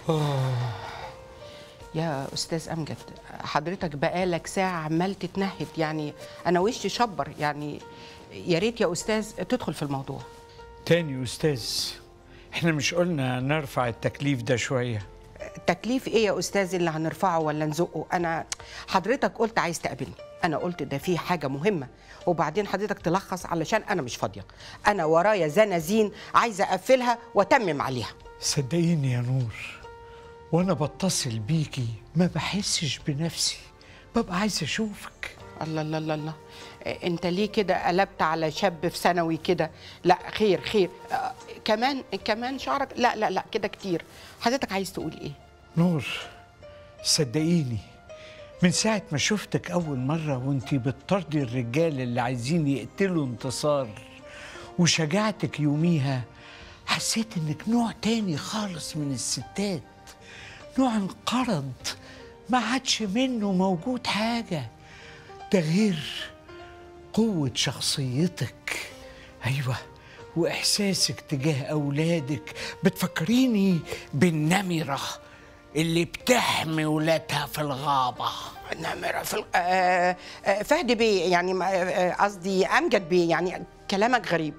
يا استاذ امجد حضرتك بقالك ساعه عمال تتنهد يعني انا وشي شبر يعني يا ريت يا استاذ تدخل في الموضوع تاني يا أستاذ احنا مش قلنا نرفع التكليف ده شوية تكليف ايه يا استاذ اللي هنرفعه ولا نزقه انا حضرتك قلت عايز تقابلني انا قلت ده في حاجه مهمه وبعدين حضرتك تلخص علشان انا مش فاضيه انا ورايا زنازين عايزه اقفلها واتمم عليها صدقيني يا نور وانا بتصل بيكي ما بحسش بنفسي ببقى عايز اشوفك الله الله الله الله إيه، انت ليه كده قلبت على شاب في ثانوي كده لا خير خير آه، كمان كمان شعرك لا لا لا كده كتير حضرتك عايز تقول ايه نور صدقيني من ساعة ما شفتك أول مرة وانتي بتطردي الرجال اللي عايزين يقتلوا انتصار وشجاعتك يوميها حسيت انك نوع تاني خالص من الستات نوع انقرض ما عادش منه موجود حاجة ده غير قوة شخصيتك أيوة وإحساسك تجاه أولادك بتفكريني بالنمرة اللي بتحمي ولادها في الغابة نمرة في ال- آه، آه، فهد بيه يعني ما- آه، قصدي امجد بيه يعني كلامك غريب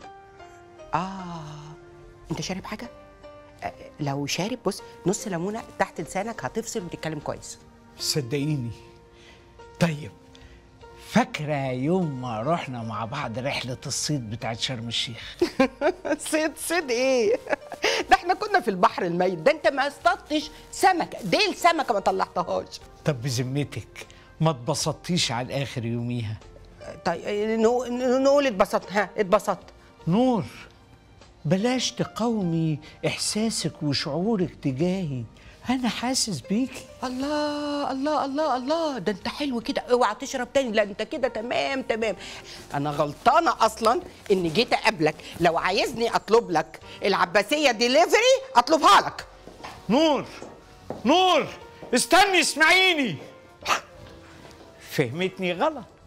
اه انت شارب حاجه آه، لو شارب بص نص ليمونه تحت لسانك هتفصل وتتكلم كويس صدقيني طيب فاكرة يوم ما رحنا مع بعض رحلة الصيد بتاعت شرم الشيخ صيد صيد ايه ده احنا كنا في البحر الميت ده انت ما اصطدتش سمكه ديل سمكه ما طلعتهاش طب بذمتك ما اتبسطتيش على الآخر يوميها طيب نقو- نقول اتبسطت ها اتبسطت نور بلاش تقاومي إحساسك وشعورك تجاهي أنا حاسس بيكي الله الله الله الله ده انت حلو كده اوعى تشرب تاني لا انت كده تمام تمام انا غلطانه اصلا اني جيت اقابلك لو عايزني اطلب لك العباسيه ديليفري اطلبها لك نور نور استني اسمعيني فهمتني غلط